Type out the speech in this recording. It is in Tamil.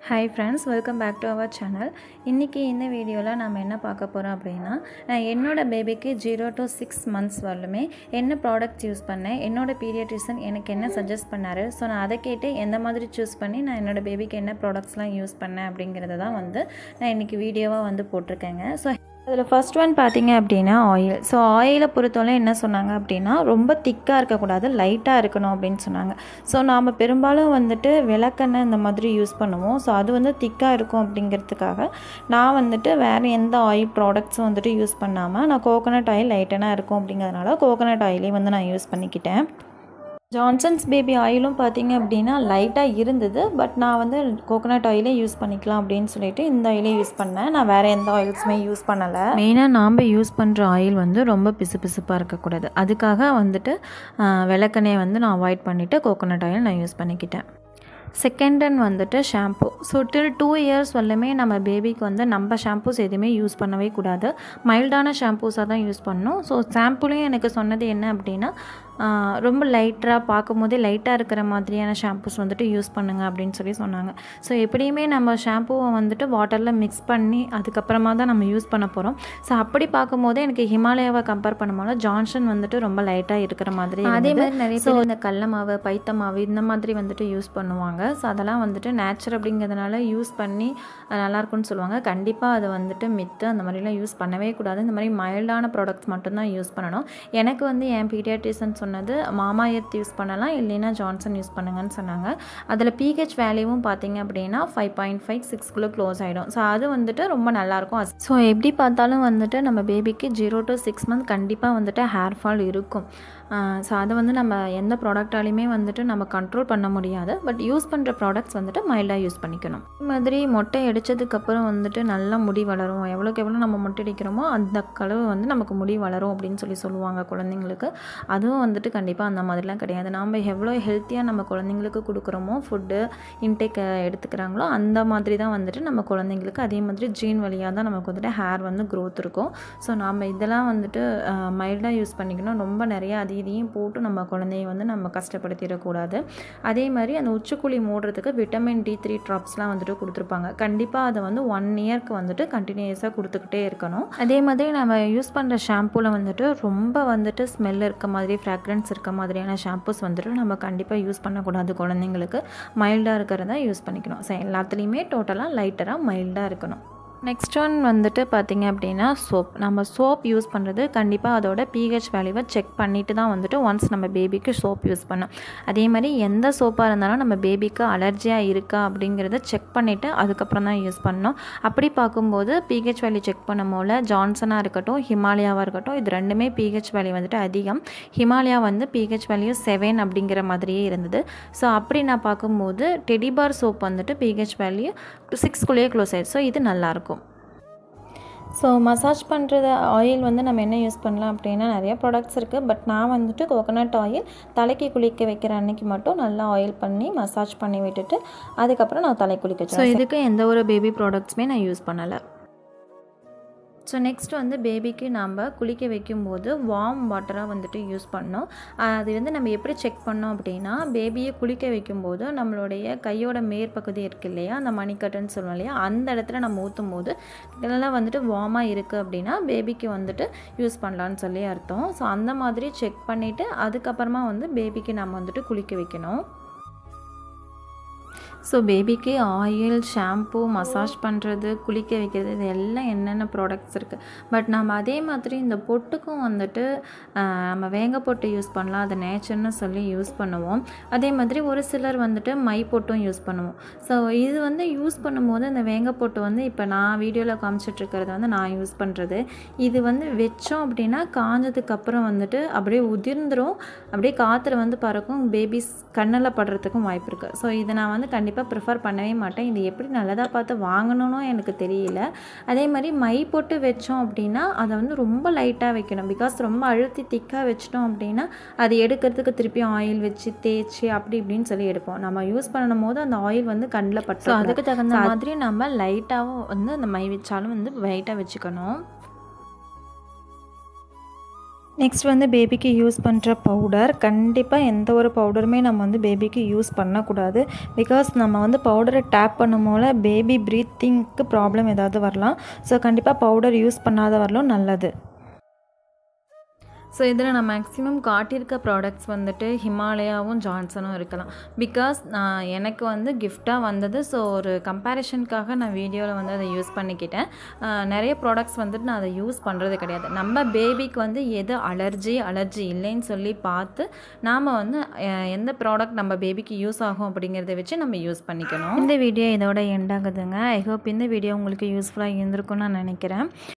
hi friends welcome back to our channel இன்றைக்கி இந்த வீடியோவில் நம்ம என்ன பார்க்க போகிறோம் அப்படின்னா நான் என்னோடய பேபிக்கு ஜீரோ டு சிக்ஸ் மந்த்ஸ் வரலுமே என்ன ப்ராடக்ட்ஸ் யூஸ் பண்ணேன் என்னோடய பீடியட்ரிஷன் எனக்கு என்ன சஜஸ்ட் பண்ணார் ஸோ நான் அதை கேட்டு எந்த மாதிரி சூஸ் பண்ணி நான் என்னோடய பேபிக்கு என்ன ப்ராடக்ட்ஸ்லாம் யூஸ் பண்ணேன் அப்படிங்கிறத தான் வந்து நான் இன்றைக்கி வீடியோவாக வந்து போட்டிருக்கேங்க ஸோ அதில் ஃபஸ்ட் ஒன் பார்த்தீங்க அப்படின்னா ஆயில் ஸோ ஆயிலை பொறுத்தவரை என்ன சொன்னாங்க அப்படின்னா ரொம்ப திக்காக இருக்கக்கூடாது லைட்டாக இருக்கணும் அப்படின்னு சொன்னாங்க ஸோ நாம் பெரும்பாலும் வந்துட்டு விளக்கெண்ணெய் இந்த மாதிரி யூஸ் பண்ணுவோம் ஸோ அது வந்து திக்காக இருக்கும் அப்படிங்கிறதுக்காக நான் வந்துட்டு வேறு எந்த ஆயில் ப்ராடக்ட்ஸும் வந்துட்டு யூஸ் பண்ணாமல் நான் கோகோனட் ஆயில் லைட்டனாக இருக்கும் அப்படிங்கிறதுனால கோகோனட் ஆயிலே வந்து நான் யூஸ் பண்ணிக்கிட்டேன் ஜான்சன்ஸ் பேபி ஆயிலும் பார்த்தீங்க அப்படின்னா லைட்டாக இருந்தது பட் நான் வந்து கோகோனட் ஆயிலே யூஸ் பண்ணிக்கலாம் அப்படின்னு சொல்லிட்டு இந்த ஆயிலே யூஸ் பண்ணேன் நான் வேறு எந்த ஆயில்ஸுமே யூஸ் பண்ணலை மெயினாக நாம் யூஸ் பண்ணுற ஆயில் வந்து ரொம்ப பிசு பிசுப்பாக இருக்கக்கூடாது அதுக்காக வந்துட்டு விளக்கெண்ணெயை வந்து நான் அவாய்ட் பண்ணிவிட்டு கோகோனட் ஆயில் நான் யூஸ் பண்ணிக்கிட்டேன் செகண்ட் அண்ட் வந்துட்டு shampoo so till two years வரலுமே நம்ம பேபிக்கு வந்து நம்ம ஷாம்பூஸ் எதுவுமே யூஸ் பண்ணவே கூடாது மைல்டான ஷாம்பூஸாக தான் யூஸ் பண்ணணும் ஸோ ஷாம்புலையும் எனக்கு சொன்னது என்ன அப்படின்னா ரொம்ப லைட்டாக பார்க்கும் போதே லைட்டாக இருக்கிற மாதிரியான ஷாம்பூஸ் வந்துட்டு யூஸ் பண்ணுங்க அப்படின்னு சொல்லி சொன்னாங்க ஸோ எப்படியுமே நம்ம ஷாம்பூவை வந்துட்டு வாட்டரில் மிக்ஸ் பண்ணி அதுக்கப்புறமா தான் நம்ம யூஸ் பண்ண போகிறோம் ஸோ அப்படி பார்க்கும்போது எனக்கு ஹிமாலயாவை கம்பேர் பண்ணும்போது ஜான்சன் வந்துட்டு ரொம்ப லைட்டாக இருக்கிற மாதிரி அதே மாதிரி நிறைய பேர் இந்த கடல மாவு பைத்த மாவு இந்த மாதிரி வந்துட்டு யூஸ் பண்ணுவாங்க ஸோ அதெல்லாம் வந்துட்டு நேச்சர் அப்படிங்கிறதுனால யூஸ் பண்ணி நல்லாயிருக்குன்னு சொல்லுவாங்க கண்டிப்பாக அது வந்துட்டு மித்து அந்த மாதிரிலாம் யூஸ் பண்ணவே கூடாது இந்த மாதிரி மைல்டான ப்ராடக்ட்ஸ் மட்டும்தான் யூஸ் பண்ணணும் எனக்கு வந்து என் பீடியாட்ரிசன் சொன்னது மாமா எர்த் யூஸ் பண்ணலாம் இல்லைன்னா ஜான்சன் யூஸ் பண்ணுங்கன்னு சொன்னாங்க அதில் பிஹெச் வேல்யூவும் பார்த்தீங்க அப்படின்னா ஃபைவ் பாயிண்ட் ஃபைவ் சிக்ஸ்க்குள்ளே க்ளோஸ் ஆகிடும் ஸோ அது வந்துட்டு ரொம்ப நல்லாயிருக்கும் ஸோ எப்படி பார்த்தாலும் வந்துட்டு நம்ம பேபிக்கு ஜீரோ டு சிக்ஸ் மந்த் கண்டிப்பாக வந்துட்டு ஹேர் ஃபால் இருக்கும் ஸோ அதை வந்து நம்ம எந்த ப்ராடக்டாலையுமே வந்துட்டு நம்ம கண்ட்ரோல் பண்ண முடியாது பட் யூஸ் பண்ணுற ப்ராடக்ட்ஸ் வந்துட்டு மைல்டாக யூஸ் பண்ணிக்கணும் இது மாதிரி மொட்டை அடித்ததுக்கப்புறம் வந்துட்டு நல்லா முடி வளரும் எவ்வளோக்கு எவ்வளோ நம்ம மொட்டை அடிக்கிறோமோ அந்த அளவு வந்து நமக்கு முடி வளரும் அப்படின்னு சொல்லி சொல்லுவாங்க குழந்தைங்களுக்கு அதுவும் வந்துட்டு கண்டிப்பாக அந்த மாதிரிலாம் கிடையாது நாம் எவ்வளோ ஹெல்த்தியாக நம்ம குழந்தைங்களுக்கு கொடுக்குறோமோ ஃபுட்டு இன்டேக் எடுத்துக்கிறாங்களோ அந்த மாதிரி தான் வந்துட்டு நம்ம குழந்தைங்களுக்கு அதே மாதிரி ஜீன் வழியாக தான் நமக்கு வந்துட்டு ஹேர் வந்து க்ரோத் இருக்கும் ஸோ நாம் இதெல்லாம் வந்துட்டு மைல்டாக யூஸ் பண்ணிக்கணும் ரொம்ப நிறையா அது இதையும் போட்டு நம்ம குழந்தைய வந்து நம்ம கஷ்டப்படுத்திடக்கூடாது அதே மாதிரி அந்த உச்சிக்குழி மூடுறதுக்கு விட்டமின் டி த்ரீ ட்ராப்ஸ்லாம் வந்துட்டு கொடுத்துருப்பாங்க கண்டிப்பாக அதை வந்து ஒன் இயர்க்கு வந்துட்டு கண்டினியூஸாக கொடுத்துக்கிட்டே இருக்கணும் அதே மாதிரி நம்ம யூஸ் பண்ணுற ஷாம்பூவில் வந்துட்டு ரொம்ப வந்துட்டு ஸ்மெல் இருக்க மாதிரி ஃப்ராக்ரன்ஸ் இருக்க மாதிரியான ஷாம்பூஸ் வந்துட்டு நம்ம கண்டிப்பாக யூஸ் பண்ணக்கூடாது குழந்தைங்களுக்கு மைல்டாக இருக்கிறத யூஸ் பண்ணிக்கணும் ஸோ எல்லாத்துலேயுமே டோட்டலாக லைட்டராக மைல்டாக இருக்கணும் நெக்ஸ்ட் ஒன் வந்துட்டு பார்த்திங்க அப்படின்னா சோப் நம்ம சோப் யூஸ் பண்ணுறது கண்டிப்பாக அதோட பிஹெச் வேல்யூவை செக் பண்ணிவிட்டு தான் வந்துட்டு ஒன்ஸ் நம்ம பேபிக்கு சோப் யூஸ் பண்ணோம் அதே மாதிரி எந்த சோப்பாக இருந்தாலும் நம்ம பேபிக்கு அலர்ஜியாக இருக்கா அப்படிங்கிறத செக் பண்ணிவிட்டு அதுக்கப்புறம் தான் யூஸ் பண்ணணும் அப்படி பார்க்கும்போது பிஹெச் வேல்யூ செக் பண்ணும்போது ஜான்சனாக இருக்கட்டும் ஹிமாலயாவாக இருக்கட்டும் இது ரெண்டுமே பிஹெச் வேல்யூ வந்துட்டு அதிகம் ஹிமாலயா வந்து பிஹெச் வேல்யூ செவன் அப்படிங்கிற மாதிரியே இருந்தது ஸோ அப்படி நான் பார்க்கும்போது டெடிபார் சோப் வந்துட்டு பிஹெச் வேல்யூ சிக்ஸ்குள்ளேயே க்ளோஸ் ஆயிடுச்சு ஸோ இது நல்லாயிருக்கும் ஸோ மசாஜ் பண்ணுறது ஆயில் வந்து நம்ம என்ன யூஸ் பண்ணலாம் அப்படின்னா நிறைய ப்ராடக்ட்ஸ் இருக்குது பட் நான் வந்துட்டு கோகோனட் ஆயில் தலைக்கு குளிக்க வைக்கிற அன்னைக்கு மட்டும் நல்லா ஆயில் பண்ணி மசாஜ் பண்ணி விட்டுட்டு அதுக்கப்புறம் நான் தலை குளிக்க ஸோ இதுக்கு எந்த ஒரு பேபி ப்ராடக்ட்ஸுமே நான் யூஸ் பண்ணலை ஸோ நெக்ஸ்ட் வந்து பேபிக்கு நம்ம குளிக்க வைக்கும்போது வார்ம் வாட்டராக வந்துட்டு யூஸ் பண்ணோம் அது வந்து நம்ம எப்படி செக் பண்ணோம் அப்படின்னா பேபியை குளிக்க வைக்கும்போது நம்மளுடைய கையோட மேற்பகுதி இருக்கு இல்லையா அந்த மணிக்கட்டுன்னு சொல்லுவோம் இல்லையா அந்த இடத்துல நம்ம ஊற்றும் போது இதெல்லாம் வந்துட்டு வார்மாக இருக்குது அப்படின்னா பேபிக்கு வந்துட்டு யூஸ் பண்ணலான்னு சொல்லி அர்த்தம் ஸோ அந்த மாதிரி செக் பண்ணிவிட்டு அதுக்கப்புறமா வந்து பேபிக்கு நம்ம வந்துட்டு குளிக்க வைக்கணும் ஸோ பேபிக்கு ஆயில் ஷாம்பூ மசாஜ் பண்ணுறது குளிக்க வைக்கிறது இது எல்லாம் என்னென்ன ப்ராடக்ட்ஸ் இருக்குது பட் நம்ம அதே மாதிரி இந்த பொட்டுக்கும் வந்துட்டு நம்ம வேங்க பொட்டு யூஸ் பண்ணலாம் அது நேச்சர்னு சொல்லி யூஸ் பண்ணுவோம் அதே மாதிரி ஒரு சிலர் வந்துட்டு மை பொட்டும் யூஸ் பண்ணுவோம் ஸோ இது வந்து யூஸ் பண்ணும்போது இந்த வேங்க பொட்டு வந்து இப்போ நான் வீடியோவில் காமிச்சிட்ருக்கிறது வந்து நான் யூஸ் பண்ணுறது இது வந்து வச்சோம் அப்படின்னா காஞ்சதுக்கப்புறம் வந்துட்டு அப்படியே உதிர்ந்துடும் அப்படியே காற்றுல வந்து பறக்கும் பேபிஸ் கண்ணில் படுறதுக்கும் வாய்ப்பு இருக்குது ஸோ இதை நான் வந்து கண்டிப்பாக கண்டிப்பாக ப்ரிஃபர் பண்ணவே மாட்டேன் இது எப்படி நல்லதாக பார்த்து வாங்கணும்னு எனக்கு தெரியல அதே மாதிரி மை போட்டு வச்சோம் அப்படின்னா அதை வந்து ரொம்ப லைட்டாக வைக்கணும் பிகாஸ் ரொம்ப அழுத்தி திக்காக வச்சிட்டோம் அப்படின்னா அது எடுக்கிறதுக்கு திருப்பி ஆயில் வச்சு தேய்ச்சி அப்படி இப்படின்னு சொல்லி எடுப்போம் நம்ம யூஸ் பண்ணும் போது அந்த ஆயில் வந்து கண்ணில் பட்டு அதுக்கு தகுந்த மாதிரி நம்ம லைட்டாகவும் வந்து அந்த மை வச்சாலும் வந்து லைட்டாக வச்சுக்கணும் நெக்ஸ்ட் வந்து பேபிக்கு யூஸ் பண்ணுற பவுடர் கண்டிப்பாக எந்த ஒரு பவுடருமே நம்ம வந்து பேபிக்கு யூஸ் பண்ணக்கூடாது பிகாஸ் நம்ம வந்து பவுடரை டேப் பண்ணும் போல பேபி ப்ரீத்திங்க்கு ப்ராப்ளம் ஏதாவது வரலாம் ஸோ கண்டிப்பாக பவுடர் யூஸ் பண்ணாத வரலும் நல்லது ஸோ இதில் நான் மேக்ஸிமம் காட்டியிருக்க ப்ராடக்ட்ஸ் வந்துட்டு ஹிமாலயாவும் ஜான்சனும் இருக்கலாம் பிகாஸ் நான் எனக்கு வந்து கிஃப்டாக வந்தது ஸோ ஒரு கம்பேரிஷனுக்காக நான் வீடியோவில் வந்து அதை யூஸ் பண்ணிக்கிட்டேன் ஆஹ் நிறைய ப்ராடக்ட்ஸ் வந்துட்டு நான் அதை யூஸ் பண்ணுறது கிடையாது நம்ம பேபிக்கு வந்து எது அலர்ஜி அலர்ஜி இல்லைன்னு சொல்லி பார்த்து நாம் வந்து அஹ் எந்த ப்ராடக்ட் நம்ம பேபிக்கு யூஸ் ஆகும் அப்படிங்கிறத வச்சு நம்ம யூஸ் பண்ணிக்கணும் இந்த வீடியோ இதோட எண்ட் ஆகுதுங்க ஐ ஹோப் இந்த வீடியோ உங்களுக்கு யூஸ்ஃபுல்லாக இருந்திருக்கும்னு நான் நினைக்கிறேன்